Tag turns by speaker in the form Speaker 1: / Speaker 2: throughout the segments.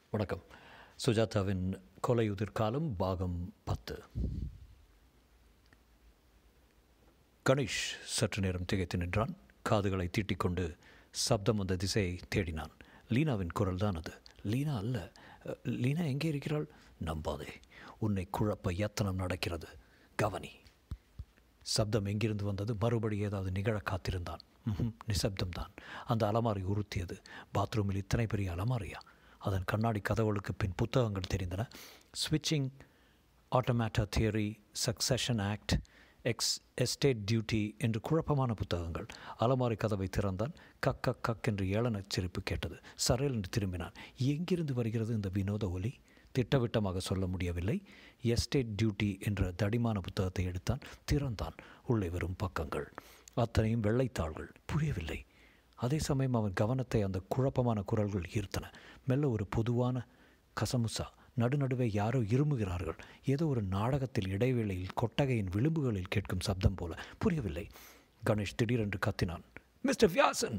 Speaker 1: வணக்கம் சுஜாதாவின் கொலையுதிர் காலம் பாகம் பத்து கணேஷ் சற்று நேரம் திகைத்து நின்றான் காதுகளை தீட்டிக்கொண்டு சப்தம் வந்த திசையை தேடினான் லீனாவின் குரல் தான் அது லீனா அல்ல அ, லீனா எங்கே இருக்கிறாள் நம்பாதே உன்னை குழப்ப யத்தனம் நடக்கிறது கவனி சப்தம் எங்கிருந்து வந்தது மறுபடி ஏதாவது நிகழ காத்திருந்தான் ம்ஹும், நிசப்தம்தான் அந்த அலமாரி உறுத்தியது பாத்ரூமில் இத்தனை பெரிய அலமாரியா அதன் கண்ணாடி கதவுகளுக்கு பின் புத்தகங்கள் தெரிந்தன ஸ்விட்சிங் automata theory succession act ex estate duty என்று குழப்பமான புத்தகங்கள் அலமாரி கதவை திறந்தான் கக் கக் கக் என்று ஏளனச் சிரிப்பு கேட்டது சரையல் என்று திரும்பினான் எங்கிருந்து வருகிறது இந்த வினோத ஒலி திட்டவிட்டமாக சொல்ல முடியவில்லை எஸ்டேட் டியூட்டி என்ற தடிமான புத்தகத்தை எடுத்தான் திறந்தான் உள்ளே வரும் பக்கங்கள் அத்தனையும் வெள்ளைத்தாள்கள் புரியவில்லை அதே சமயம் அவன் கவனத்தை அந்த குழப்பமான குரல்கள் ஈர்த்தன மெல்ல ஒரு பொதுவான கசமுசா நடுநடுவே யாரோ இருமுகிறார்கள் ஏதோ ஒரு நாடகத்தில் இடைவேளையில் கொட்டகையின் விளிம்புகளில் கேட்கும் சப்தம் போல புரியவில்லை கணேஷ் திடீரென்று கத்தினான் மிஸ்டர் வியாசன்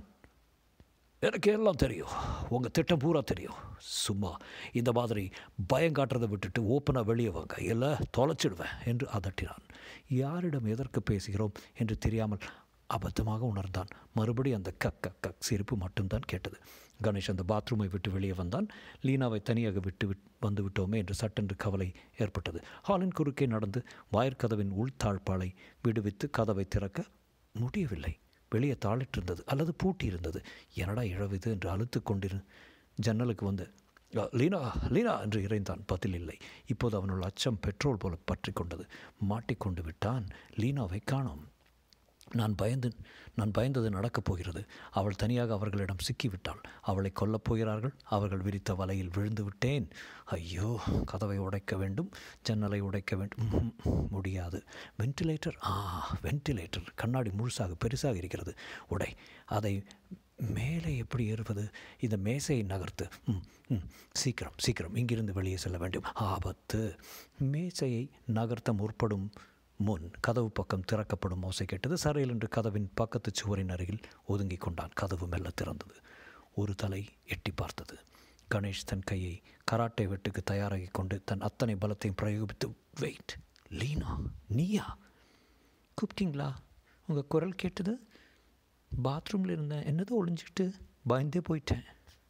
Speaker 1: எனக்கு எல்லாம் தெரியும் உங்கள் திட்டம் பூரா தெரியும் சும்மா இந்த மாதிரி பயம் காட்டுறதை விட்டுட்டு ஓப்பனாக வெளியே வாங்க இல்லை தொலைச்சிடுவேன் என்று அதட்டினான் யாரிடம் எதற்கு பேசுகிறோம் என்று தெரியாமல் அபத்தமாக உணர்ந்தான் மறுபடி அந்த கக் கக் கக் சிரிப்பு மட்டும்தான் கேட்டது கணேஷ் அந்த பாத்ரூமை விட்டு வெளியே வந்தான் லீனாவை தனியாக விட்டு விட் வந்து விட்டோமே என்று சட்டென்று கவலை ஏற்பட்டது ஹாலின் குறுக்கே நடந்து வாயிற்கதவின் உள்தாழ்பாலை விடுவித்து கதவை திறக்க முடியவில்லை வெளியே தாளிட்டிருந்தது அல்லது பூட்டி இருந்தது என்னடா இழவுது என்று அழுத்து கொண்டிரு ஜன்னலுக்கு வந்து "அ, லீனா லீனா என்று இறைந்தான் பதில் இல்லை இப்போது அவனுள் அச்சம் பெட்ரோல் போல பற்றி கொண்டது மாட்டிக்கொண்டு விட்டான் லீனாவை காணோம் நான் பயந்து நான் பயந்தது நடக்கப் போகிறது அவள் தனியாக அவர்களிடம் சிக்கிவிட்டாள் அவளை கொல்லப் போகிறார்கள் அவர்கள் விரித்த வலையில் விழுந்து விட்டேன் ஐயோ கதவை உடைக்க வேண்டும் ஜன்னலை உடைக்க வேண்டும் ம்ஹும், முடியாது வென்டிலேட்டர் ஆ வென்டிலேட்டர் கண்ணாடி முழுசாக பெருசாக இருக்கிறது உடை அதை மேலே எப்படி ஏறுவது இந்த மேசையை நகர்த்து ம், ம், சீக்கிரம் சீக்கிரம் இங்கிருந்து வெளியே செல்ல வேண்டும் ஆபத்து மேசையை நகர்த்த முற்படும் முன் கதவு பக்கம் திறக்கப்படும் ஓசை கேட்டது சரையில் என்று கதவின் பக்கத்து சுவரின் அருகில் ஒதுங்கிக் கொண்டான் கதவு மெல்ல திறந்தது ஒரு தலை எட்டி பார்த்தது கணேஷ் தன் கையை கராட்டே வெட்டுக்கு தயாராகி கொண்டு தன் அத்தனை பலத்தையும் பிரயோகித்து வெயிட் லீனா நீயா கூப்பிட்டீங்களா உங்கள் குரல் கேட்டது பாத்ரூமில் இருந்தேன் என்னதோ ஒளிஞ்சிக்கிட்டு பயந்தே போயிட்டேன்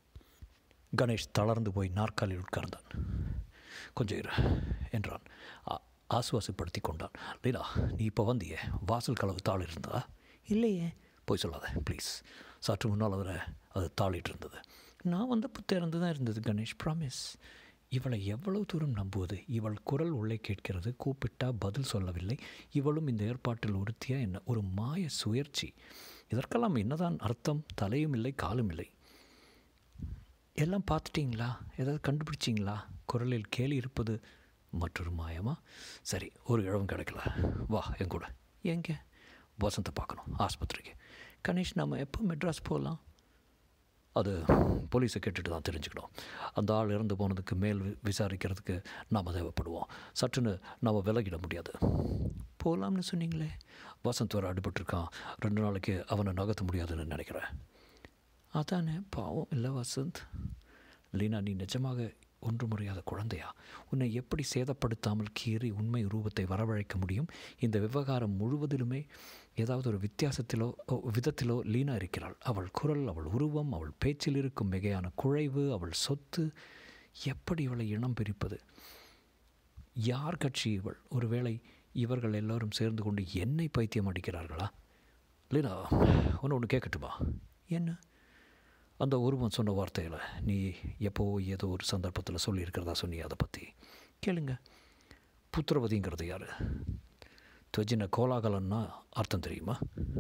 Speaker 1: கணேஷ் தளர்ந்து போய் நாற்காலில் உட்கார்ந்தான் கொஞ்சம் இரு என்றான் ஆ- ஆசுவாசப்படுத்தி கொண்டான் லீலா நீ இப்போ வந்தியே வாசல் கலவு தாள் இருந்தா இல்லையே போய் சொல்லாத ப்ளீஸ் சற்று முன்னால் வர அது தாளிட்டு இருந்தது நான் வந்தப்போ திறந்து தான் இருந்தது கணேஷ் ப்ராமிஸ் இவளை எவ்வளவு தூரம் நம்புவது இவள் குரல் உள்ளே கேட்கிறது கூப்பிட்டா பதில் சொல்லவில்லை இவளும் இந்த ஏற்பாட்டில் ஒருத்தியா என்ன ஒரு மாய சுயற்சி இதற்கெல்லாம் என்னதான் அர்த்தம் தலையும் இல்லை காலும் இல்லை எல்லாம் பார்த்துட்டீங்களா ஏதாவது கண்டுபிடிச்சிங்களா குரலில் கேலி இருப்பது மற்றொரு மாயமா சரி ஒரு இழவும் கிடைக்கல வா என் கூட எங்கே வசந்தை பார்க்கணும் ஆஸ்பத்திரிக்கு கணேஷ் நம்ம எப்போ மெட்ராஸ் போகலாம் அது போலீஸை கேட்டுட்டு தான் தெரிஞ்சுக்கணும் அந்த ஆள் இறந்து போனதுக்கு மேல் வி- விசாரிக்கிறதுக்கு நாம் தேவைப்படுவோம் சற்றுன்னு நாம் விலகிட முடியாது போகலாம்னு சொன்னீங்களே வசந்த் வர அடிபட்டிருக்கான் ரெண்டு நாளைக்கு அவனை நகர்த்த முடியாதுன்னு நினைக்கிறேன் அதானே பாவம் இல்லை வசந்த் லீனா நீ நிஜமாக ஒன்று முறையாத குழந்தையா உன்னை எப்படி சேதப்படுத்தாமல் கீறி உண்மை ரூபத்தை வரவழைக்க முடியும் இந்த விவகாரம் முழுவதிலுமே ஏதாவது ஒரு வித்தியாசத்திலோ ஓ, விதத்திலோ லீனா இருக்கிறாள் அவள் குரல் அவள் உருவம் அவள் பேச்சில் இருக்கும் மிகையான குழைவு அவள் சொத்து எப்படி இவளை இனம் பிரிப்பது யார் கட்சி இவள் ஒருவேளை இவர்கள் எல்லோரும் சேர்ந்து கொண்டு என்னை பைத்தியம் அடிக்கிறார்களா லீனா ஒன்று ஒன்று கேட்கட்டுமா என்ன அந்த உருவம் சொன்ன வார்த்தையில் நீ எப்போ ஏதோ ஒரு சந்தர்ப்பத்தில் சொல்லியிருக்கிறதா சொன்னியே அதை பற்றி கேளுங்க புத்திரவதிங்கிறது யார் துவஜின கோலாகலன்னா அர்த்தம் தெரியுமா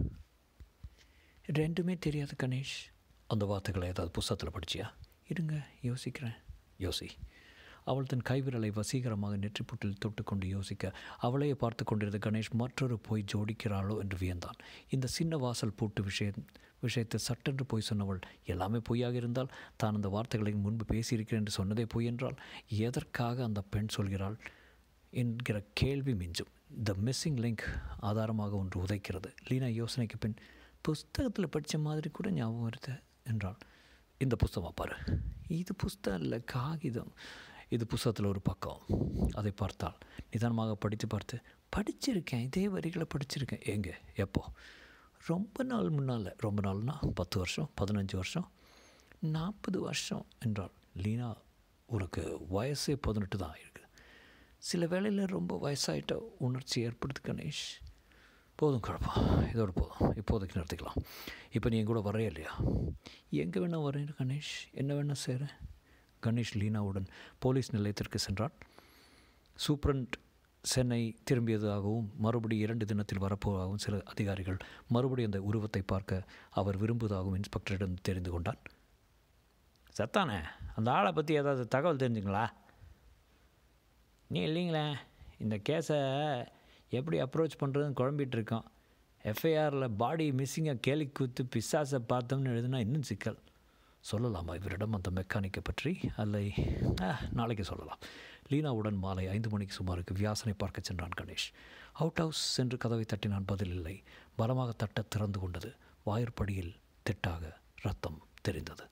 Speaker 1: ரெண்டுமே தெரியாது கணேஷ் அந்த வார்த்தைகளை ஏதாவது புஸ்தகத்தில் படிச்சியா இருங்க யோசிக்கிறேன் யோசி அவள் தன் கைவிரலை வசீகரமாக நெற்றிப்புட்டில் தொட்டுக்கொண்டு யோசிக்க அவளையே பார்த்து கொண்டிருந்த கணேஷ் மற்றொரு போய் ஜோடிக்கிறாளோ என்று வியந்தான் இந்த சின்ன வாசல் பூட்டு விஷயம் விஷயத்தை சட்டென்று போய் சொன்னவள் எல்லாமே பொய்யாக இருந்தால் தான் அந்த வார்த்தைகளை முன்பு பேசியிருக்கிறேன் என்று சொன்னதே பொய் என்றால் எதற்காக அந்த பெண் சொல்கிறாள் என்கிற கேள்வி மிஞ்சும் த மிஸ்ஸிங் லிங்க் ஆதாரமாக ஒன்று உதைக்கிறது லீனா யோசனைக்கு பின் புஸ்தகத்தில் படித்த மாதிரி கூட ஞாபகம் வருது என்றாள் இந்த புஸ்தகம் பாரு இது புஸ்தகம் இல்லை காகிதம் இது புஸ்தகத்தில் ஒரு பக்கம் அதை பார்த்தால் நிதானமாக படித்து பார்த்து படிச்சிருக்கேன் இதே வரிகளை படிச்சிருக்கேன் எங்கே எப்போ ரொம்ப நாள் முன்னால் ரொம்ப நாள்னா பத்து வருஷம் பதினஞ்சு வருஷம் நாற்பது வருஷம் என்றால் லீனா உனக்கு வயசே பதினெட்டு தான் இருக்குது சில வேளையில் ரொம்ப வயசாயிட்ட உணர்ச்சி ஏற்படுது கணேஷ் போதும் குழப்பம் இதோட போதும் இப்போதைக்கு நிறுத்திக்கலாம் இப்போ நீ என் கூட வரே இல்லையா எங்கே வேணால் வரேன் கணேஷ் என்ன வேணால் சேர கணேஷ் லீனாவுடன் போலீஸ் நிலையத்திற்கு சென்றான் சூப்ரண்ட் சென்னை திரும்பியதாகவும் மறுபடி இரண்டு தினத்தில் வரப்போவதாகவும் சில அதிகாரிகள் மறுபடி அந்த உருவத்தை பார்க்க அவர் விரும்புவதாகவும் இன்ஸ்பெக்டரிடம் தெரிந்து கொண்டான் சத்தானே அந்த ஆளை பற்றி ஏதாவது தகவல் தெரிஞ்சுங்களா நீ இல்லைங்களே இந்த கேஸை எப்படி அப்ரோச் பண்ணுறதுன்னு குழம்பிட்டு இருக்கோம் எஃப்ஐஆரில் பாடி மிஸ்ஸிங்காக கேலி கூத்து பிசாசை பார்த்தோம்னு எழுதுனா இன்னும் சிக்கல் சொல்லலாமா இவரிடம் அந்த மெக்கானிக்கை பற்றி அல்லை நாளைக்கு சொல்லலாம் லீனாவுடன் மாலை ஐந்து மணிக்கு சுமாருக்கு வியாசனை பார்க்க சென்றான் கணேஷ் அவுட் ஹவுஸ் சென்று கதவை தட்டினான் பதில் இல்லை பலமாக தட்ட திறந்து கொண்டது வாயிற்படியில் திட்டாக ரத்தம் தெரிந்தது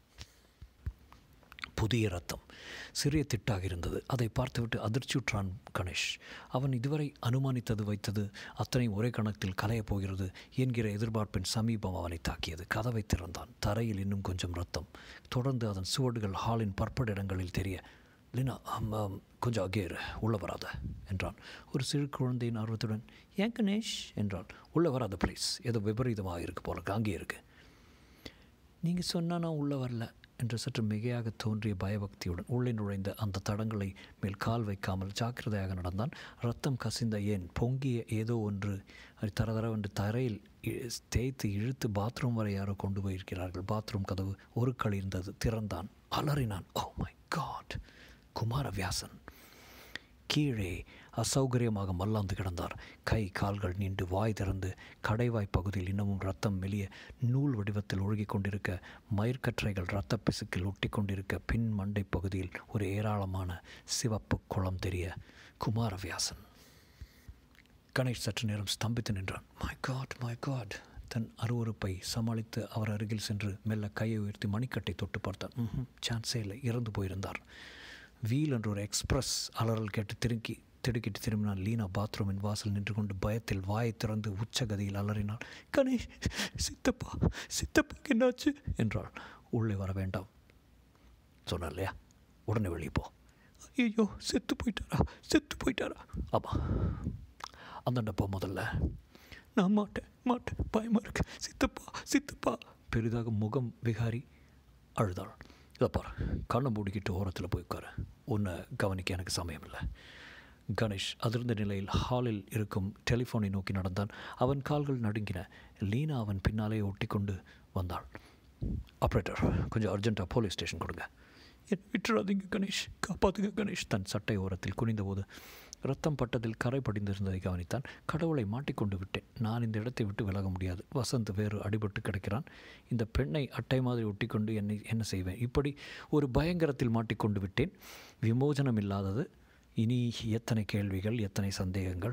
Speaker 1: புதிய ரத்தம் சிறிய திட்டாக இருந்தது அதை பார்த்துவிட்டு அதிர்ச்சியுற்றான் கணேஷ் அவன் இதுவரை அனுமானித்தது வைத்தது அத்தனை ஒரே கணக்கில் கலையப் போகிறது என்கிற எதிர்பார்ப்பின் சமீபம் அவனை தாக்கியது கதவை திறந்தான் தரையில் இன்னும் கொஞ்சம் ரத்தம் தொடர்ந்து அதன் சுவடுகள் ஹாலின் பற்பட இடங்களில் தெரிய லினா கொஞ்சம் அகேர் உள்ளே வராத என்றான் ஒரு சிறு குழந்தையின் ஆர்வத்துடன் ஏன் கணேஷ் என்றான் உள்ளே வராத ப்ளீஸ் ஏதோ விபரீதமாக இருக்குது போல அங்கே இருக்குது நீங்கள் சொன்னால் நான் உள்ளே வரல என்று சற்று மிகையாக தோன்றிய பயபக்தியுடன் உள்ளே நுழைந்த அந்த தடங்களை மேல் கால் வைக்காமல் ஜாக்கிரதையாக நடந்தான் ரத்தம் கசிந்த ஏன் பொங்கிய ஏதோ ஒன்று அது தரதரவென்று தரையில் தேய்த்து இழுத்து பாத்ரூம் வரை யாரோ கொண்டு போயிருக்கிறார்கள் பாத்ரூம் கதவு ஒரு இருந்தது திறந்தான் அலறினான் ஓ மை காட் குமாரவியாசன் கீழே அசௌகரியமாக மல்லாந்து கிடந்தார் கை கால்கள் நீண்டு வாய் திறந்து கடைவாய் பகுதியில் இன்னமும் ரத்தம் மெலிய நூல் வடிவத்தில் ஒழுகிக் கொண்டிருக்க மயிர்கற்றைகள் இரத்த பிசுக்கில் ஒட்டி கொண்டிருக்க பின் மண்டை பகுதியில் ஒரு ஏராளமான சிவப்பு குளம் தெரிய குமாரவியாசன் கணேஷ் சற்று நேரம் ஸ்தம்பித்து நின்றான் மை காட் மை காட் தன் அருவறுப்பை சமாளித்து அவர் அருகில் சென்று மெல்ல கையை உயர்த்தி மணிக்கட்டை தொட்டு பார்த்தார் ம் சான்ஸே இல்லை இறந்து போயிருந்தார் வீல் என்ற ஒரு எக்ஸ்பிரஸ் அலறல் கேட்டு திருக்கி திடுக்கிட்டு திரும்பினான் லீனா பாத்ரூமின் வாசல் நின்று கொண்டு பயத்தில் வாயை திறந்து உச்சகதியில் அலறினாள் கணேஷ் சித்தப்பா சித்தப்பாக்கு என்னாச்சு என்றாள் உள்ளே வர வேண்டாம் சொன்னார் இல்லையா உடனே வெளியே போ ஐயோ செத்து போயிட்டாரா செத்து போயிட்டாரா ஆமாம் அந்தாண்ட போ முதல்ல நான் மாட்டேன் மாட்டேன் பயமாக இருக்கு சித்தப்பா சித்தப்பா பெரிதாக முகம் விகாரி அழுதாள் இதை பாரு கண்ணை மூடிக்கிட்டு ஓரத்தில் போய் உட்கார உன்னை கவனிக்க எனக்கு சமயம் இல்லை கணேஷ் அதிர்ந்த நிலையில் ஹாலில் இருக்கும் டெலிஃபோனை நோக்கி நடந்தான் அவன் கால்கள் நடுங்கின லீனா அவன் பின்னாலே ஒட்டி கொண்டு வந்தாள் ஆப்ரேட்டர் கொஞ்சம் அர்ஜென்ட்டாக போலீஸ் ஸ்டேஷன் கொடுங்க என்னை விட்டுறாதீங்க கணேஷ் காப்பாற்றுங்க கணேஷ் தன் சட்டை ஓரத்தில் குனிந்தபோது ரத்தம் பட்டதில் கரை படிந்திருந்ததை கவனித்தான் கடவுளை மாட்டிக்கொண்டு விட்டேன் நான் இந்த இடத்தை விட்டு விலக முடியாது வசந்த் வேறு அடிபட்டு கிடக்கிறான் இந்த பெண்ணை அட்டை மாதிரி ஒட்டிக்கொண்டு என்னை என்ன செய்வேன் இப்படி ஒரு பயங்கரத்தில் மாட்டிக்கொண்டு விட்டேன் விமோசனம் இல்லாதது இனி எத்தனை கேள்விகள் எத்தனை சந்தேகங்கள்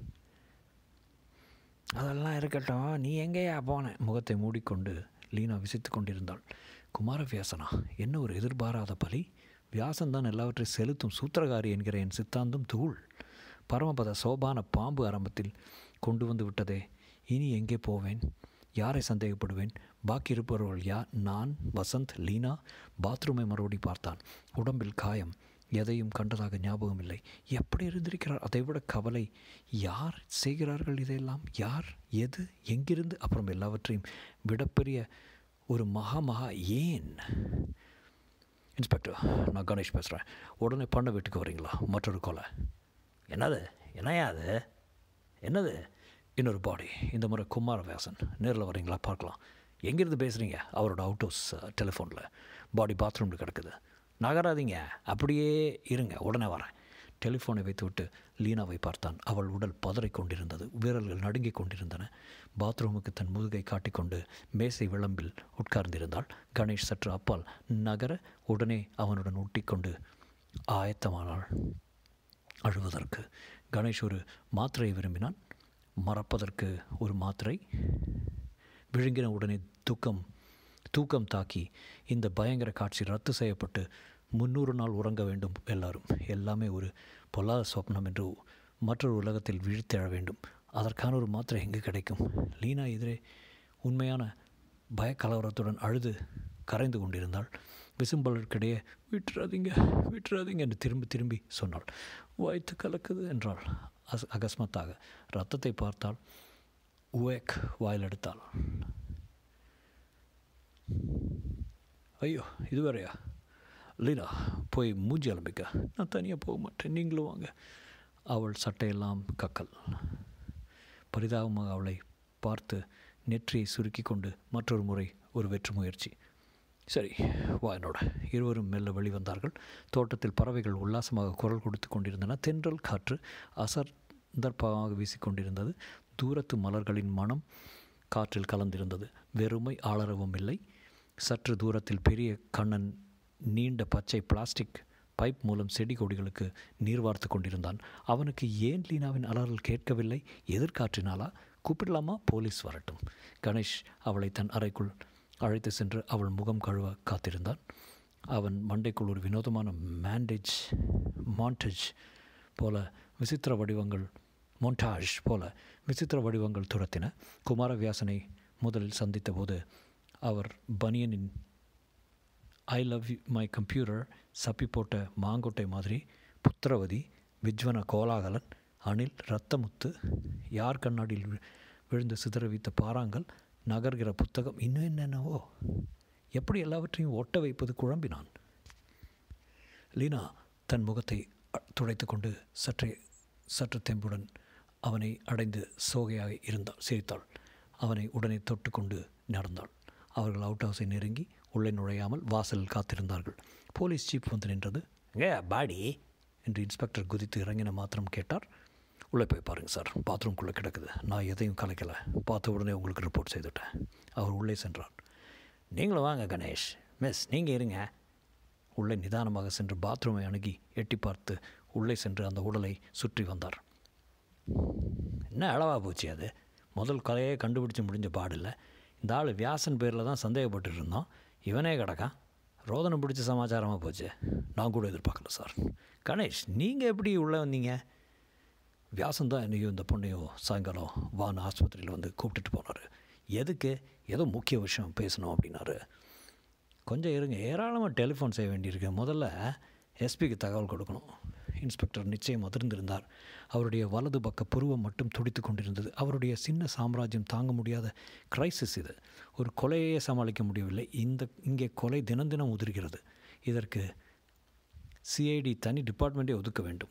Speaker 1: அதெல்லாம் இருக்கட்டும் நீ எங்கேயா போன முகத்தை மூடிக்கொண்டு லீனா விசித்து கொண்டிருந்தாள் குமாரவியாசனா என்ன ஒரு எதிர்பாராத பலி வியாசன்தான் எல்லாவற்றையும் செலுத்தும் சூத்திரகாரி என்கிற என் சித்தாந்தம் தூள் பரமபத சோபான பாம்பு ஆரம்பத்தில் கொண்டு வந்து விட்டதே இனி எங்கே போவேன் யாரை சந்தேகப்படுவேன் பாக்கி இருப்பவர்கள் யார் நான் வசந்த் லீனா பாத்ரூமை மறுபடி பார்த்தான் உடம்பில் காயம் எதையும் கண்டதாக ஞாபகம் இல்லை எப்படி இருந்திருக்கிறார் அதைவிட கவலை யார் செய்கிறார்கள் இதையெல்லாம் யார் எது எங்கிருந்து அப்புறம் எல்லாவற்றையும் விடப்பெரிய ஒரு மகா மகா ஏன் இன்ஸ்பெக்டர் நான் கணேஷ் பேசுகிறேன் உடனே பண்ண வீட்டுக்கு வரீங்களா மற்றொரு கொலை என்னது என்னையா அது என்னது இன்னொரு பாடி இந்த முறை குமாரவேசன் நேரில் வரீங்களா பார்க்கலாம் எங்கேருந்து பேசுகிறீங்க அவரோட அவுட் ஹவுஸ் டெலிஃபோனில் பாடி பாத்ரூமில் கிடக்குது நகராதீங்க அப்படியே இருங்க உடனே வரேன் டெலிஃபோனை வைத்துவிட்டு லீனாவை பார்த்தான் அவள் உடல் பதறிக் கொண்டிருந்தது விரல்கள் நடுங்கிக் கொண்டிருந்தன பாத்ரூமுக்கு தன் முதுகை காட்டிக்கொண்டு மேசை விளம்பில் உட்கார்ந்திருந்தாள் கணேஷ் சற்று அப்பால் நகர உடனே அவனுடன் ஒட்டிக்கொண்டு ஆயத்தமானாள் அழுவதற்கு கணேஷ் ஒரு மாத்திரையை விரும்பினான் மறப்பதற்கு ஒரு மாத்திரை விழுங்கின உடனே துக்கம் தூக்கம் தாக்கி இந்த பயங்கர காட்சி ரத்து செய்யப்பட்டு முன்னூறு நாள் உறங்க வேண்டும் எல்லாரும் எல்லாமே ஒரு பொல்லாத சொப்னம் என்று மற்றொரு உலகத்தில் வீழ்த்தெழ வேண்டும் அதற்கான ஒரு மாத்திரை எங்கே கிடைக்கும் லீனா எதிரே உண்மையான பயக்கலவரத்துடன் அழுது கரைந்து கொண்டிருந்தாள் விசும்பலருக்கிடையே விட்டுறாதீங்க விட்டுறாதீங்க என்று திரும்பி திரும்பி சொன்னாள் வயிற்று கலக்குது என்றாள் அஸ் அகஸ்மத்தாக ரத்தத்தை பார்த்தால் உவேக் வாயில் எடுத்தாள் ஐயோ இது வேறையா லீலா போய் மூஞ்சி அலம்பிக்க நான் தனியாக போக மாட்டேன் நீங்களும் வாங்க அவள் சட்டையெல்லாம் கக்கல் பரிதாபமாக அவளை பார்த்து நெற்றியை சுருக்கி கொண்டு மற்றொரு முறை ஒரு வெற்று முயற்சி சரி வா என்னோட இருவரும் மெல்ல வெளிவந்தார்கள் தோட்டத்தில் பறவைகள் உல்லாசமாக குரல் கொடுத்து கொண்டிருந்தன தென்றல் காற்று அசர்ந்தற்பமாக வீசிக்கொண்டிருந்தது தூரத்து மலர்களின் மனம் காற்றில் கலந்திருந்தது வெறுமை ஆளரவும் இல்லை சற்று தூரத்தில் பெரிய கண்ணன் நீண்ட பச்சை பிளாஸ்டிக் பைப் மூலம் செடி கொடிகளுக்கு நீர் வார்த்து கொண்டிருந்தான் அவனுக்கு ஏன் லீனாவின் அலறல் கேட்கவில்லை எதிர்காற்றினாலா கூப்பிடலாமா போலீஸ் வரட்டும் கணேஷ் அவளை தன் அறைக்குள் அழைத்து சென்று அவள் முகம் கழுவ காத்திருந்தான் அவன் மண்டைக்குள் ஒரு வினோதமான மேண்டேஜ் மாண்டேஜ் போல விசித்திர வடிவங்கள் மொண்டாஜ் போல விசித்திர வடிவங்கள் துரத்தின குமாரவியாசனை முதலில் சந்தித்த போது அவர் பனியனின் ஐ லவ் மை கம்ப்யூட்டர் சப்பி போட்ட மாங்கொட்டை மாதிரி புத்திரவதி விஜ்வன கோலாகலன் அணில் ரத்தமுத்து யார் கண்ணாடியில் விழுந்து சிதறவித்த பாறாங்கல் நகர்கிற புத்தகம் இன்னும் என்னென்னவோ எப்படி எல்லாவற்றையும் ஒட்ட வைப்பது குழம்பினான் லீனா தன் முகத்தை துடைத்து கொண்டு சற்றே சற்று தெம்புடன் அவனை அடைந்து சோகையாக இருந்தாள் சிரித்தாள் அவனை உடனே தொட்டு கொண்டு நடந்தாள் அவர்கள் அவுட் ஹவுஸை நெருங்கி உள்ளே நுழையாமல் வாசலில் காத்திருந்தார்கள் போலீஸ் ஜீப் வந்து நின்றது ஏ பாடி என்று இன்ஸ்பெக்டர் குதித்து இறங்கின மாத்திரம் கேட்டார் உள்ளே போய் பாருங்கள் சார் பாத்ரூம்குள்ளே கிடக்குது நான் எதையும் கலைக்கலை பார்த்த உடனே உங்களுக்கு ரிப்போர்ட் செய்துட்டேன் அவர் உள்ளே சென்றார் நீங்களும் வாங்க கணேஷ் மிஸ் நீங்கள் இருங்க உள்ளே நிதானமாக சென்று பாத்ரூமை அணுகி எட்டி பார்த்து உள்ளே சென்று அந்த உடலை சுற்றி வந்தார் என்ன அளவாக போச்சு அது முதல் கலையே கண்டுபிடிச்சி முடிஞ்ச பாடில்லை இந்த ஆள் வியாசன் பேரில் தான் சந்தேகப்பட்டு இருந்தோம் இவனே கிடக்கான் ரோதனை பிடிச்ச சமாச்சாரமாக போச்சு நான் கூட எதிர்பார்க்கல சார் கணேஷ் நீங்கள் எப்படி உள்ளே வந்தீங்க வியாசன் தான் என்னையும் இந்த பொண்ணையும் சாயங்காலம் வான் ஆஸ்பத்திரியில் வந்து கூப்பிட்டுட்டு போனார் எதுக்கு ஏதோ முக்கிய விஷயம் பேசணும் அப்படின்னாரு கொஞ்சம் இருங்க ஏராளமாக டெலிஃபோன் செய்ய வேண்டியிருக்கு முதல்ல எஸ்பிக்கு தகவல் கொடுக்கணும் இன்ஸ்பெக்டர் நிச்சயம் அதிர்ந்திருந்தார் அவருடைய வலது பக்க புருவம் மட்டும் துடித்து கொண்டிருந்தது அவருடைய சின்ன சாம்ராஜ்யம் தாங்க முடியாத கிரைசிஸ் இது ஒரு கொலையே சமாளிக்க முடியவில்லை இந்த இங்கே கொலை தினம் தினம் உதிர்கிறது இதற்கு சிஐடி தனி டிபார்ட்மெண்ட்டே ஒதுக்க வேண்டும்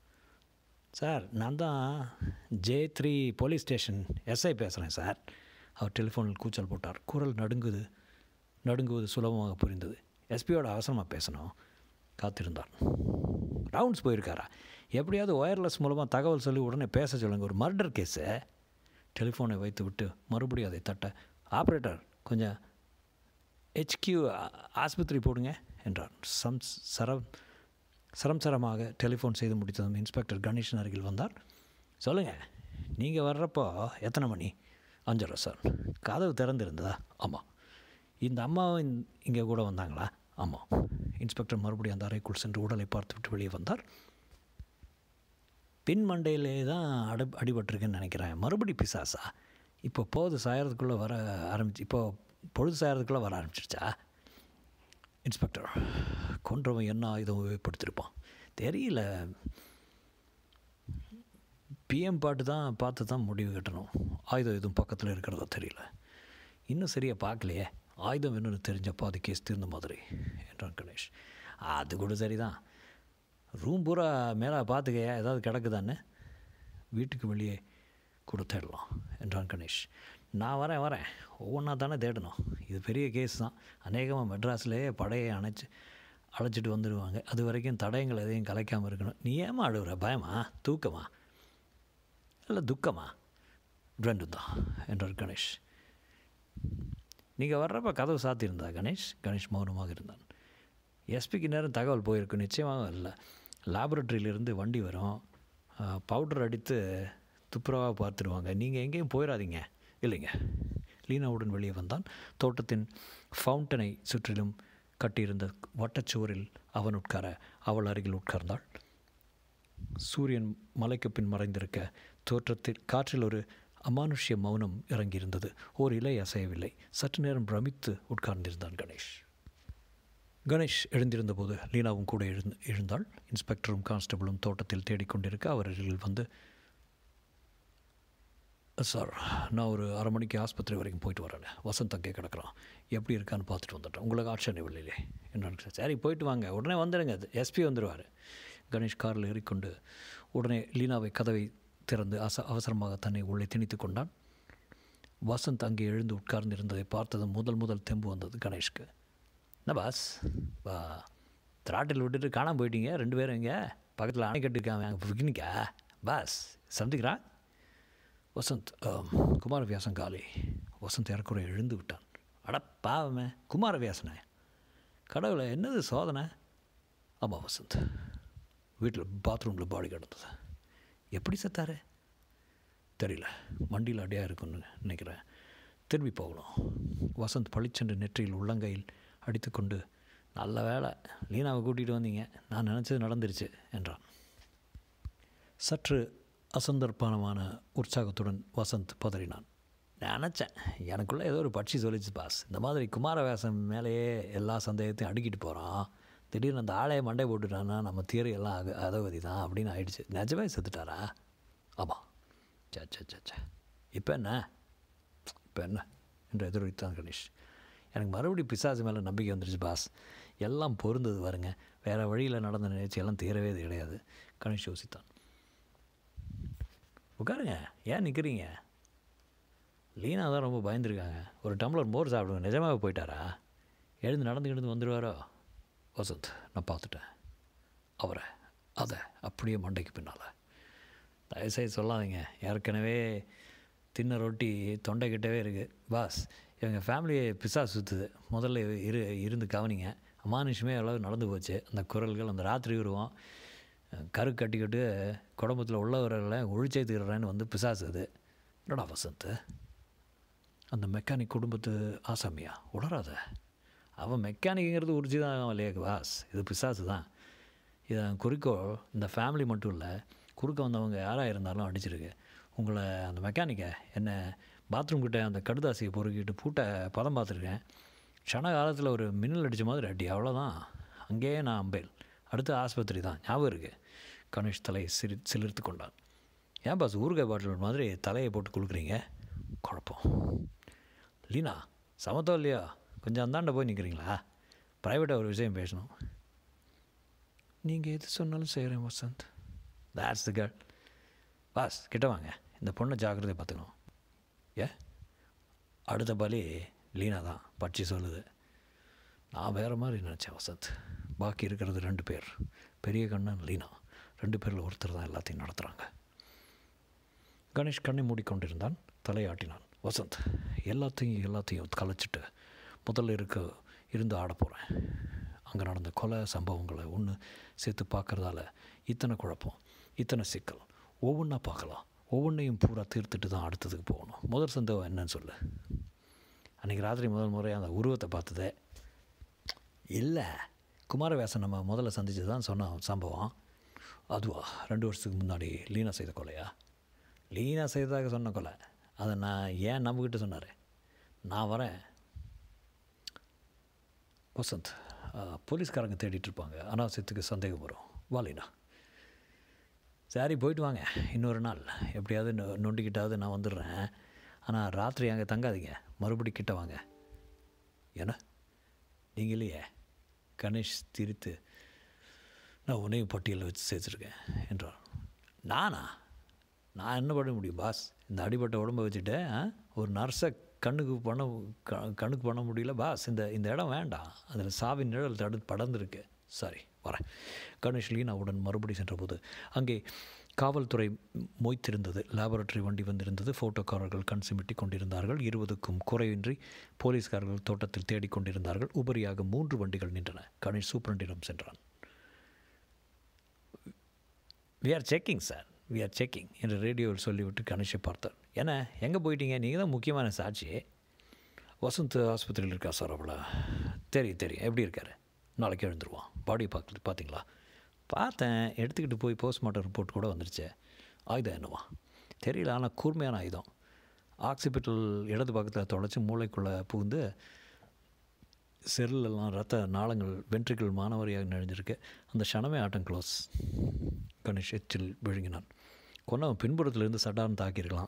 Speaker 1: சார் நான் தான் J three police station SI பேசுகிறேன் சார் அவர் டெலிஃபோனில் கூச்சல் போட்டார் குரல் நடுங்குது நடுங்குவது சுலபமாக புரிந்தது எஸ்பியோட அவசரமாக பேசணும் காத்திருந்தார் ரவுண்ட்ஸ் போயிருக்காரா எப்படியாவது ஒயர்லெஸ் மூலமாக தகவல் சொல்லி உடனே பேச சொல்லுங்கள் ஒரு மர்டர் கேஸு டெலிஃபோனை வைத்து விட்டு மறுபடியும் அதை தட்ட ஆப்ரேட்டர் கொஞ்சம் ஹெச்கியூ ஆஸ்பத்திரி போடுங்க என்றார் சம் சரம் சரம் சரமாக டெலிஃபோன் செய்து முடித்ததும் இன்ஸ்பெக்டர் கணேஷன் அருகில் வந்தார் சொல்லுங்கள் நீங்கள் வர்றப்போ எத்தனை மணி அஞ்சரை சார் கதவு திறந்திருந்ததா ஆமாம் இந்த அம்மாவும் இங்கே கூட வந்தாங்களா ஆமாம் இன்ஸ்பெக்டர் மறுபடியும் அந்த அறைக்குள் சென்று உடலை பார்த்துவிட்டு வெளியே வந்தார் பின் மண்டையிலே தான் அடி அடிபட்டிருக்குன்னு நினைக்கிறேன் மறுபடி பிசாசா இப்போ போது சாயறதுக்குள்ளே வர ஆரம்பிச்சு இப்போ பொழுது சாயறதுக்குள்ளே வர ஆரம்பிச்சிருச்சா இன்ஸ்பெக்டர் கொன்றவன் என்ன ஆயுதம் உபயோகப்படுத்தியிருப்பான் தெரியல பிஎம் பாட்டு தான் பார்த்து தான் முடிவு கட்டணும் ஆயுதம் எதுவும் பக்கத்தில் இருக்கிறதா தெரியல இன்னும் சரியாக பார்க்கலையே ஆயுதம் என்னன்னு தெரிஞ்சப்போ அது கேஸ் தீர்ந்த மாதிரி என்றான் கணேஷ் அது கூட சரிதான் ரூம் பூரா மேலே பார்த்துக்கையா ஏதாவது கிடக்குதான்னு வீட்டுக்கு வெளியே கூட தேடலாம் என்றான் கணேஷ் நான் வரேன் வரேன் ஒவ்வொன்றா தானே தேடணும் இது பெரிய கேஸ் தான் அநேகமாக மெட்ராஸ்லேயே படையை அணைச்சி அழைச்சிட்டு வந்துடுவாங்க அது வரைக்கும் தடயங்கள் எதையும் கலைக்காமல் இருக்கணும் நீ ஏமா அழுகுற பயமா தூக்கமா இல்லை துக்கமா ரெண்டும் தான் என்றார் கணேஷ் நீங்கள் வர்றப்ப கதவு சாத்தியிருந்தா கணேஷ் கணேஷ் மௌனமாக இருந்தான் எஸ்பிக்கு நேரம் தகவல் போயிருக்கு நிச்சயமாக இல்லை லேபரட்டரியிலேருந்து வண்டி வரும் பவுடர் அடித்து துப்புரவாக பார்த்துருவாங்க நீங்கள் எங்கேயும் போயிடாதீங்க இல்லைங்க லீனாவுடன் வெளியே வந்தான் தோட்டத்தின் ஃபவுண்டனை சுற்றிலும் கட்டியிருந்த வட்டச்சுவரில் அவன் உட்கார அவள் அருகில் உட்கார்ந்தாள் சூரியன் மலைக்கு பின் மறைந்திருக்க தோற்றத்தில் காற்றில் ஒரு அமானுஷ்ய மௌனம் இறங்கியிருந்தது ஓர் இலை அசையவில்லை சற்று நேரம் பிரமித்து உட்கார்ந்திருந்தான் கணேஷ் கணேஷ் எழுந்திருந்தபோது லீனாவும் கூட எழுந்து எழுந்தாள் இன்ஸ்பெக்டரும் கான்ஸ்டபிளும் தோட்டத்தில் தேடிக்கொண்டிருக்க அவர் அருகில் வந்து சார் நான் ஒரு அரை மணிக்கு ஆஸ்பத்திரி வரைக்கும் போயிட்டு வரேன் வசந்த் அங்கே கிடக்குறான் எப்படி இருக்கான்னு பார்த்துட்டு வந்துட்டேன் உங்களுக்கு ஆட்சேபம் இல்லையே என்னன்னு சரி போயிட்டு வாங்க உடனே வந்துடுங்க எஸ்பி வந்துடுவார் கணேஷ் காரில் ஏறிக்கொண்டு உடனே லீனாவை கதவை திறந்து அச அவசரமாக தன்னை உள்ளே திணித்து கொண்டான் வசந்த் அங்கே எழுந்து உட்கார்ந்து இருந்ததை பார்த்ததும் முதல் முதல் தெம்பு வந்தது கணேஷ்க்கு என்ன பாஸ் வா திராட்டில் விட்டுட்டு காணாமல் போயிட்டீங்க ரெண்டு பேரும் இங்கே பக்கத்தில் அணை கட்டிருக்காங்க அங்கே பிக்னிக்கா பாஸ் சந்திக்கிறா வசந்த் குமாரவியாசன் காலி வசந்த் இறக்குறை எழுந்து விட்டான் அட பாவமே குமாரவியாசனே கடவுளை என்னது சோதனை ஆமாம் வசந்த் வீட்டில் பாத்ரூமில் பாடி கிடந்தது எப்படி செத்தாரு தெரியல மண்டியில் அடியாக இருக்குன்னு நினைக்கிறேன் திரும்பி போகணும் வசந்த் பளிச்சென்று நெற்றியில் உள்ளங்கையில் அடித்துக்கொண்டு நல்ல வேலை லீனாவை கூட்டிகிட்டு வந்தீங்க நான் நினச்சது நடந்துருச்சு என்றான் சற்று அசந்தர்ப்பணமான உற்சாகத்துடன் வசந்த் பதறினான் நினச்சேன் எனக்குள்ளே ஏதோ ஒரு பட்சி சொல்லிச்சு பாஸ் இந்த மாதிரி குமாரவேசம் மேலேயே எல்லா சந்தேகத்தையும் அடுக்கிட்டு போகிறான் திடீர்னு அந்த ஆளையை மண்டை போட்டுட்டான்னா நம்ம தியரி எல்லாம் அக அதவதி தான் அப்படின்னு ஆயிடுச்சு நிஜமே செத்துட்டாரா ஆமாம் சே சே சே சே இப்போ என்ன இப்போ என்ன என்று எதிரொலித்தான் கணேஷ் எனக்கு மறுபடியும் பிசாசு மேலே நம்பிக்கை வந்துருச்சு பாஸ் எல்லாம் பொருந்தது வருங்க வேறு வழியில் நடந்த நிகழ்ச்சி எல்லாம் தீரவே கிடையாது கணேஷ் யோசித்தான் உட்காருங்க ஏன் நிற்கிறீங்க லீனா தான் ரொம்ப பயந்துருக்காங்க ஒரு டம்ளர் மோர் சாப்பிடுங்க நிஜமாக போயிட்டாரா எழுந்து நடந்து எழுந்து வந்துடுவாரோ வசந்த் நான் பார்த்துட்டேன் அவரை அதை அப்படியே மண்டைக்கு பின்னால் தயவுசெய்து சொல்லாதீங்க ஏற்கனவே தின்ன ரொட்டி தொண்டைக்கிட்டவே இருக்குது பாஸ் இவங்க ஃபேமிலியை பிசா சுற்றுது முதல்ல இரு இருந்து கவனிங்க அமானுஷமே அளவு நடந்து போச்சு அந்த குரல்கள் அந்த ராத்திரி உருவம் கரு கட்டிக்கிட்டு குடும்பத்தில் உள்ளவர்களை ஒழிச்சேத்துக்கிறேன்னு வந்து பிசாசுது என்னடா வசந்த் அந்த மெக்கானிக் குடும்பத்து ஆசாமியா உளராத அவன் மெக்கானிக்ங்கிறது உறுதி தான் இல்லையா பாஸ் இது பிசாசு தான் இதன் குறிக்கோள் இந்த ஃபேமிலி மட்டும் இல்லை குறுக்க வந்தவங்க யாராக இருந்தாலும் அடிச்சிருக்கு உங்களை அந்த மெக்கானிக்கை என்ன பாத்ரூம் கிட்ட அந்த கடுதாசியை பொறுக்கிட்டு பூட்டை பதம் பார்த்துருக்கேன் க்ஷண காலத்தில் ஒரு மின்னல் அடித்த மாதிரி அடி அவ்வளோதான் அங்கேயே நான் அம்பேல் அடுத்த ஆஸ்பத்திரி தான் ஞாபகம் இருக்குது கணேஷ் தலையை சிரி சிலிர்த்து கொண்டான் ஏன் பாஸ் ஊறுகாய் பாட்டில் மாதிரி தலையை போட்டு கொடுக்குறீங்க குழப்பம் லீனா சமத்தம் இல்லையா கொஞ்சம் அந்தாண்ட போய் நிற்கிறீங்களா ப்ரைவேட்டாக ஒரு விஷயம் பேசணும் நீங்கள் எது சொன்னாலும் செய்கிறேன் Vasanth that's the girl boss கிட்ட வாங்க இந்த பொண்ணை ஜாக்கிரதை பார்த்துக்கணும் ஏ அடுத்த பலி லீனா தான் பட்சி சொல்லுது நான் வேறு மாதிரி நினச்சேன் வசந்த் பாக்கி இருக்கிறது ரெண்டு பேர் பெரிய கண்ணன் லீனா ரெண்டு பேரில் ஒருத்தர் தான் எல்லாத்தையும் நடத்துகிறாங்க கணேஷ் கண்ணை மூடிக்கொண்டிருந்தான் தலையாட்டினான் வசந்த் எல்லாத்தையும் எல்லாத்தையும் கலைச்சிட்டு முதல்ல இருக்க இருந்து ஆட போகிறேன் அங்கே நடந்த கொலை சம்பவங்களை ஒன்று சேர்த்து பார்க்குறதால இத்தனை குழப்பம் இத்தனை சிக்கல் ஒவ்வொன்றா பார்க்கலாம் ஒவ்வொன்றையும் பூரா தீர்த்துட்டு தான் அடுத்ததுக்கு போகணும் முதல் சந்தேகம் என்னன்னு சொல்லு அன்றைக்கி ராத்திரி முதல் முறை அந்த உருவத்தை பார்த்ததே இல்லை குமாரவேசன் நம்ம முதல்ல சந்தித்து தான் சொன்ன சம்பவம் அதுவா ரெண்டு வருஷத்துக்கு முன்னாடி லீனா செய்த கொலையா லீனா செய்ததாக சொன்ன கொலை அதை நான் ஏன் நம்மக்கிட்ட சொன்னார் நான் வரேன் வசந்த் போலீஸ்காரங்க தேடிட்டு இருப்பாங்க அனாவசியத்துக்கு சந்தேகம் வரும் வாலினா சரி போயிட்டு வாங்க இன்னொரு நாள் எப்படியாவது நொ- நொண்டிக்கிட்டாவது நான் வந்துடுறேன் ஆனால் ராத்திரி அங்கே தங்காதீங்க மறுபடி கிட்ட வாங்க ஏன்னா நீங்கள் இல்லையே கணேஷ் திரித்து நான் உன்னையும் பட்டியலில் வச்சு சேர்த்துருக்கேன் என்றார் நானா நான் என்ன பண்ண முடியும் பாஸ் இந்த அடிபட்ட உடம்பை வச்சுட்டு ஆ, ஒரு நர்ஸை கண்ணுக்கு பண்ண க- கண்ணுக்கு பண்ண முடியல பாஸ் இந்த இந்த இடம் வேண்டாம் அதில் சாவின் நிழல் தடு படர்ந்துருக்கு சரி வரேன் கணேஷ் லீனாவுடன் மறுபடி சென்றபோது அங்கே காவல்துறை மொய்த்திருந்தது லேபரட்டரி வண்டி வந்திருந்தது ஃபோட்டோக்காரர்கள் கண் சிமிட்டி கொண்டிருந்தார்கள் இருபதுக்கும் குறைவின்றி போலீஸ்காரர்கள் தோட்டத்தில் தேடிக் கொண்டிருந்தார்கள் உபரியாக மூன்று வண்டிகள் நின்றன கணேஷ் சூப்பரண்டிடம் சென்றான் we are checking sir we are checking என்று ரேடியோவில் சொல்லிவிட்டு கணேஷை பார்த்தார் என்ன எங்கே போயிட்டீங்க நீங்கள் தான் முக்கியமான சாட்சி வசந்த் ஆஸ்பத்திரியில் இருக்கா சார் அவளை தெரியும் தெரியும் எப்படி இருக்காரு நாளைக்கு எழுந்துருவான் பாடி பார்த்து பார்த்தீங்களா பார்த்தேன் எடுத்துக்கிட்டு போய் போஸ்ட்மார்ட்டம் ரிப்போர்ட் கூட வந்துருச்சு ஆயுதம் என்னவா தெரியல ஆனால் கூர்மையான ஆயுதம் ஆக்சிபிட்டல் இடது பக்கத்தில் தொலைச்சி மூளைக்குள்ளே புகுந்து செல்லெல்லாம் ரத்த நாளங்கள் வென்ட்ரிக்கல் மானவரியாக நெழிஞ்சிருக்கு அந்த க்ஷணமே ஆட்டம் க்ளோஸ் கணேஷ் எச்சில் விழுங்கினான் கொன்னவன் பின்புறத்துலேருந்து சட்டான்னு தாக்கியிருக்கலாம்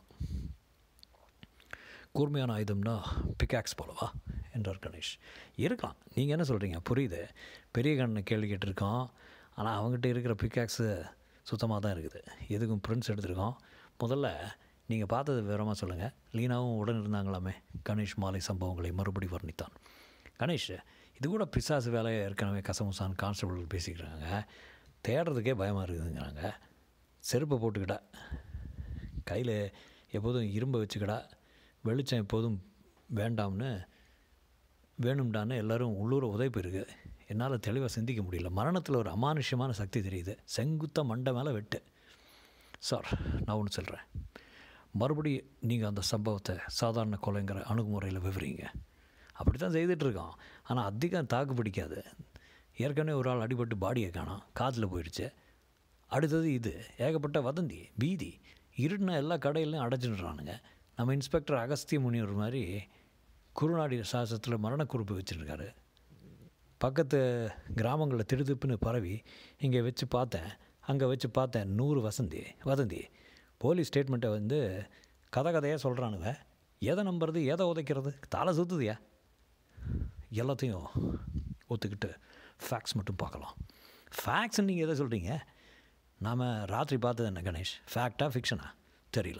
Speaker 1: கூர்மையான ஆயுதம்னா பிக்காக்ஸ் போலவா என்றார் கணேஷ் இருக்கலாம் நீங்கள் என்ன சொல்கிறீங்க புரியுது பெரிய கண்ணனை கேள்வி கேட்டிருக்கான் ஆனால் அவங்ககிட்ட இருக்கிற பிக்காக்ஸு சுத்தமாக தான் இருக்குது எதுக்கும் பிரிண்ட்ஸ் எடுத்திருக்கோம் முதல்ல நீங்கள் பார்த்தது விவரமாக சொல்லுங்கள் லீனாவும் உடன் இருந்தாங்களாமே கணேஷ் மாலை சம்பவங்களை மறுபடி வர்ணித்தான் கணேஷ் இது கூட பிசாசு வேலையை ஏற்கனவே கசமுசான் கான்ஸ்டபிள் பேசிக்கிறாங்க தேடுறதுக்கே பயமாக இருக்குதுங்கிறாங்க செருப்பை போட்டுக்கிட்டா கையில் எப்போதும் இரும்பை வச்சுக்கிடா வெளிச்சம் எப்போதும் வேண்டாம்னு வேணும்டான்னு எல்லோரும் உள்ளூர உதைப்பு இருக்குது என்னால் தெளிவாக சிந்திக்க முடியல மரணத்தில் ஒரு அமானுஷ்யமான சக்தி தெரியுது செங்குத்த மண்டை மேலே வெட்டு சார் நான் ஒன்று சொல்கிறேன் மறுபடி நீங்கள் அந்த சம்பவத்தை சாதாரண கொலைங்கிற அணுகுமுறையில் விவரிங்க அப்படி தான் செய்துட்ருக்கோம் ஆனால் அதிகம் தாக்கு பிடிக்காது ஏற்கனவே ஒரு ஆள் அடிபட்டு பாடியை காணோம் காதில் போயிடுச்சு அடுத்தது இது ஏகப்பட்ட வதந்தி பீதி இருட்டின எல்லா கடையிலையும் அடைச்சிடுறானுங்க நம்ம இன்ஸ்பெக்டர் அகஸ்திய முனிவர் மாதிரி குருநாடி சாசத்தில் மரணக்குறிப்பு வச்சுருக்காரு பக்கத்து கிராமங்களில் திடுதிப்புன்னு பரவி இங்கே வச்சு பார்த்தேன் அங்கே வச்சு பார்த்தேன் நூறு வசந்தி வதந்தி போலீஸ் ஸ்டேட்மெண்ட்டை வந்து கதை கதையாக சொல்கிறானுங்க எதை நம்புறது எதை உதைக்கிறது தலை சுற்றுதியா எல்லாத்தையும் ஒத்துக்கிட்டு ஃபேக்ஸ் மட்டும் பார்க்கலாம் ஃபேக்ஸ்ன்னு நீங்கள் எதை சொல்கிறீங்க நாம் ராத்திரி பார்த்தது என்ன கணேஷ் ஃபேக்டா ஃபிக்ஷனா தெரியல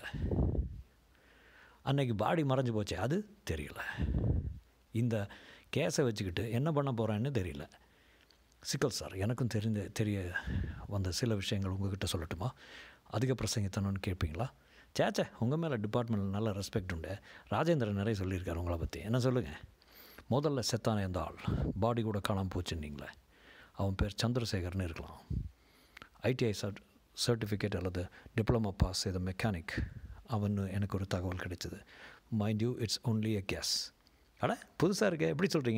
Speaker 1: அன்னைக்கு பாடி மறைஞ்சு போச்சே அது தெரியல இந்த கேஸை வச்சுக்கிட்டு என்ன பண்ண போகிறேன்னு தெரியல சிக்கல் சார் எனக்கும் தெரிந்த தெரிய வந்த சில விஷயங்கள் உங்ககிட்ட சொல்லட்டுமா அதிக பிரசங்கித்தனம்னு கேட்பீங்களா சேச்சே உங்கள் மேலே டிபார்ட்மெண்ட்டில் நல்ல ரெஸ்பெக்ட் உண்டு ராஜேந்திரன் நிறைய சொல்லியிருக்காரு உங்களை பற்றி என்ன சொல்லுங்கள் முதல்ல செத்தான அந்த ஆள் பாடி கூட காணாமல் போச்சுன்னீங்களே அவன் பேர் சந்திரசேகர்னு இருக்கலாம் ஐடிஐ சர்ட் சர்டிஃபிகேட் அல்லது டிப்ளமா பாஸ் செய்த மெக்கானிக் அவன் எனக்கு ஒரு தகவல் கிடைச்சது mind you it's only a case அட புதுசாக இருக்க எப்படி சொல்கிறீங்க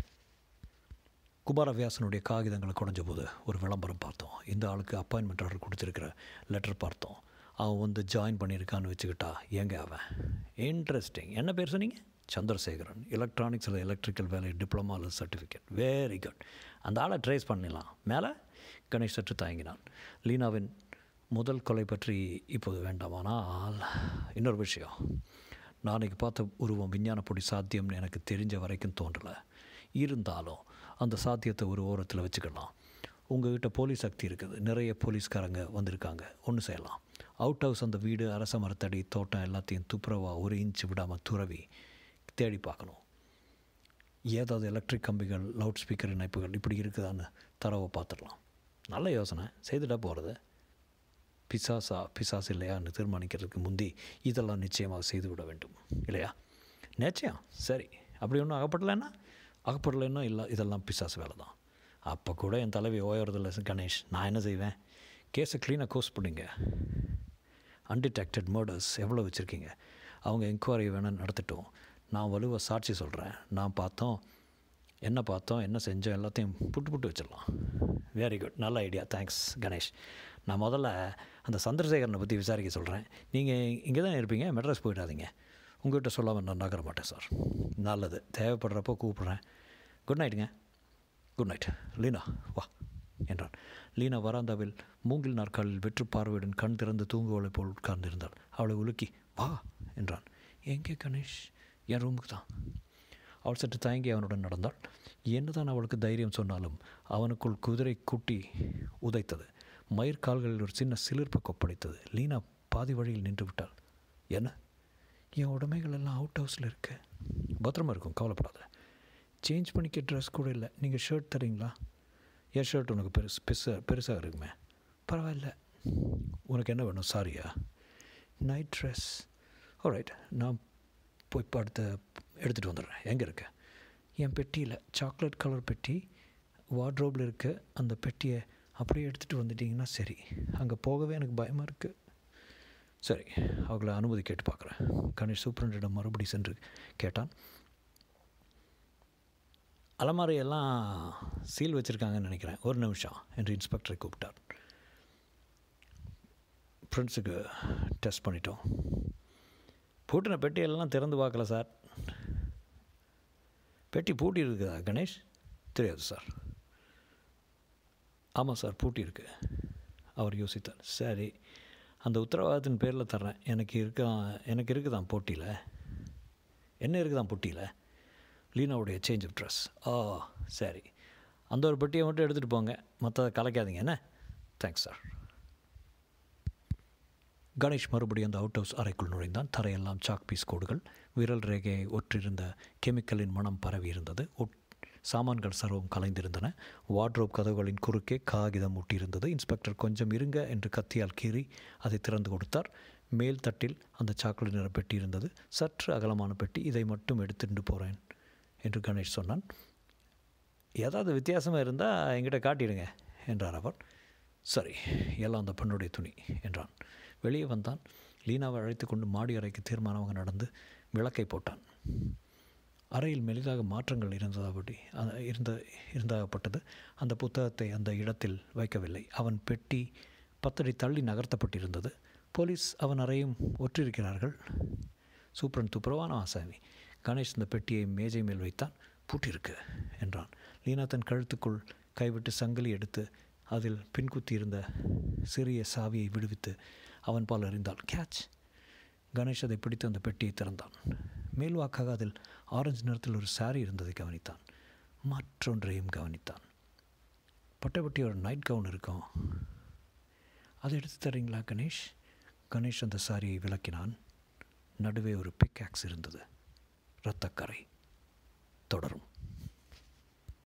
Speaker 1: குமாரவியாசனுடைய காகிதங்களை குறைஞ்ச போது ஒரு விளம்பரம் பார்த்தோம் இந்த ஆளுக்கு அப்பாயின்மெண்ட் ஆர்டர் கொடுத்துருக்கிற லெட்டர் பார்த்தோம் அவன் வந்து ஜாயின் பண்ணியிருக்கான்னு வச்சுக்கிட்டா எங்கே அவன் இன்ட்ரெஸ்டிங் என்ன பேர் சொன்னீங்க சந்திரசேகரன் எலக்ட்ரானிக்ஸில் எலக்ட்ரிக்கல் வேலை டிப்ளமா சர்டிஃபிகேட் வெரி குட் அந்த ஆளை ட்ரேஸ் பண்ணிடலாம் மேலே கணேஷ் சற்று தயங்கினான் லீனாவின் முதல் கொலை பற்றி இப்போது வேண்டாமானால் இன்னொரு விஷயம் நாளைக்கு பார்த்த உருவம் விஞ்ஞானப்பொடி சாத்தியம்னு எனக்கு தெரிஞ்ச வரைக்கும் தோன்றலை இருந்தாலும் அந்த சாத்தியத்தை ஒரு ஓரத்தில் வச்சுக்கலாம் உங்கள்கிட்ட போலீஸ் சக்தி இருக்குது நிறைய போலீஸ்காரங்க வந்திருக்காங்க ஒன்று செய்யலாம் அவுட் ஹவுஸ் அந்த வீடு அரச மரத்தடி தோட்டம் எல்லாத்தையும் துப்புரவாக ஒரு இன்ச்சு விடாமல் துறவி தேடி பார்க்கணும் ஏதாவது எலக்ட்ரிக் கம்பிகள் லவுட் ஸ்பீக்கர் இணைப்புகள் இப்படி இருக்குதான்னு தரவை பார்த்துடலாம் நல்ல யோசனை செய்துட்டா போகிறது பிசாசா பிசாஸ் இல்லையான்னு தீர்மானிக்கிறதுக்கு முந்தி இதெல்லாம் நிச்சயமாக செய்து விட வேண்டும் இல்லையா நிச்சயம் சரி அப்படி ஒன்றும் அகப்படலைன்னா அகப்படலைன்னா இல்லை இதெல்லாம் பிசாசு வேலை தான் அப்போ கூட என் தலைவி ஓயறதில்ல கணேஷ் நான் என்ன செய்வேன் கேஸை க்ளீனாக கோர்ஸ் பண்ணிங்க அன்டிடெக்டட் மர்டர்ஸ் எவ்வளோ வச்சுருக்கீங்க அவங்க என்கொயரி வேணும்னு நடத்திட்டோம் நான் வலுவாக சாட்சி சொல்கிறேன் நான் பார்த்தோம் என்ன பார்த்தோம் என்ன செஞ்சோம் எல்லாத்தையும் புட்டு புட்டு வச்சிடலாம் வெரி குட் நல்ல ஐடியா தேங்க்ஸ் கணேஷ் நான் முதல்ல அந்த சந்திரசேகரனை பற்றி விசாரிக்க சொல்கிறேன் நீங்கள் இங்கே தான் இருப்பீங்க மெட்ராஸ் போயிடாதீங்க உங்கள்கிட்ட சொல்லாமல் நான் நகர மாட்டேன் சார் நல்லது தேவைப்படுறப்போ கூப்பிட்றேன் குட் நைட்டுங்க குட் நைட் லீனா வா என்றான் லீனா வராந்தாவில் மூங்கில் நாற்காலில் வெற்று பார்வையுடன் கண் திறந்து தூங்குவலை போல் உட்கார்ந்திருந்தாள் அவளை உலுக்கி வா என்றான் எங்கே கணேஷ் என் ரூமுக்கு தான் அவள் சற்று தயங்கி அவனுடன் நடந்தாள் என்னதான் அவளுக்கு தைரியம் சொன்னாலும் அவனுக்குள் குதிரை கூட்டி உதைத்தது மயிர் கால்களில் ஒரு சின்ன சிலிர்ப்பு கொப்படைத்தது லீனா பாதி வழியில் நின்று விட்டாள் என்ன என் உடைமைகள் எல்லாம் அவுட் ஹவுஸில் இருக்கு பத்திரமா இருக்கும் கவலைப்படாத சேஞ்ச் பண்ணிக்க ட்ரெஸ் கூட இல்லை நீங்கள் ஷர்ட் தரீங்களா என் ஷர்ட் உனக்கு பெருசு பெருசாக பெருசாக இருக்குமே பரவாயில்ல உனக்கு என்ன வேணும் சாரியா நைட் ட்ரெஸ் ரைட் நான் போய் படுத்த எடுத்துகிட்டு வந்துடுறேன் எங்கே இருக்க என் பெட்டியில் சாக்லேட் கலர் பெட்டி வார்ட்ரோப்பில் இருக்க அந்த பெட்டியை அப்படியே எடுத்துகிட்டு வந்துட்டிங்கன்னா சரி அங்கே போகவே எனக்கு பயமாக இருக்குது சரி அவங்கள அனுமதி கேட்டு பார்க்குறேன் கணேஷ் சூப்பரண்டிடம் மறுபடி சென்று கேட்டான் அலமாரியெல்லாம் சீல் வச்சுருக்காங்கன்னு நினைக்கிறேன் ஒரு நிமிஷம் என்று இன்ஸ்பெக்டரை கூப்பிட்டார் ஃப்ரெண்ட்ஸுக்கு டெஸ்ட் பண்ணிட்டோம் பூட்டின பெட்டியெல்லாம் திறந்து பார்க்கல சார் பெட்டி பூட்டி இருக்குதா கணேஷ் தெரியாது சார் ஆமாம் சார் பூட்டி இருக்கு அவர் யோசித்தார் சரி அந்த உத்தரவாதத்தின் பேரில் தர்றேன் எனக்கு இருக்கா எனக்கு இருக்குதான் போட்டியில் என்ன இருக்குதான் பொட்டியில் லீனாவுடைய சேஞ்ச் ஆஃப் ட்ரெஸ் ஓ சரி அந்த ஒரு பெட்டியை மட்டும் எடுத்துகிட்டு போங்க மற்றதை கலைக்காதீங்க என்ன தேங்க்ஸ் சார் கணேஷ் மறுபடியும் அந்த அவுட் ஹவுஸ் அறைக்குள் நுழைந்தான் தரையெல்லாம் சாக் பீஸ் கோடுகள் விரல் ரேகையை ஒற்றிருந்த கெமிக்கலின் மனம் பரவி இருந்தது ஒட் சாமான்கள் சர்வம் கலைந்திருந்தன வார்ட்ரோப் கதவுகளின் குறுக்கே காகிதம் ஒட்டியிருந்தது இன்ஸ்பெக்டர் கொஞ்சம் இருங்க என்று கத்தியால் கீறி அதை திறந்து கொடுத்தார் மேல் தட்டில் அந்த சாக்லேட் நிற பெட்டி இருந்தது சற்று அகலமான பெட்டி இதை மட்டும் எடுத்துட்டு போகிறேன் என்று கணேஷ் சொன்னான் ஏதாவது வித்தியாசமாக இருந்தால் என்கிட்ட காட்டிடுங்க என்றார் அவர் சரி எல்லாம் அந்த பெண்ணுடைய துணி என்றான் வெளியே வந்தான் லீனாவை அழைத்து கொண்டு மாடி அறைக்கு தீர்மானமாக நடந்து விளக்கை போட்டான் அறையில் மெலிதாக மாற்றங்கள் இருந்ததாபடி இருந்த இருந்தாகப்பட்டது அந்த புத்தகத்தை அந்த இடத்தில் வைக்கவில்லை அவன் பெட்டி பத்தடி தள்ளி நகர்த்தப்பட்டிருந்தது போலீஸ் அவன் அறையும் ஒற்றிருக்கிறார்கள் சூப்பரன் துப்புரவான ஆசாமி கணேஷ் இந்த பெட்டியை மேஜை மேல் வைத்தான் பூட்டிருக்கு என்றான் லீனா தன் கழுத்துக்குள் கைவிட்டு சங்கிலி எடுத்து அதில் பின்குத்தி இருந்த சிறிய சாவியை விடுவித்து அவன் பால் அறிந்தாள் கேட்ச் கணேஷ் அதை பிடித்து அந்த பெட்டியை திறந்தான் மேல்வாக்காக அதில் ஆரஞ்சு நிறத்தில் ஒரு சாரி இருந்ததை கவனித்தான் மற்றொன்றையும் கவனித்தான் பட்டப்பட்டி ஒரு நைட் கவுன் இருக்கும் அதை எடுத்து தரீங்களா கணேஷ் கணேஷ் அந்த சாரியை விளக்கினான் நடுவே ஒரு பிக் ஆக்ஸ் இருந்தது இரத்தக்கரை தொடரும்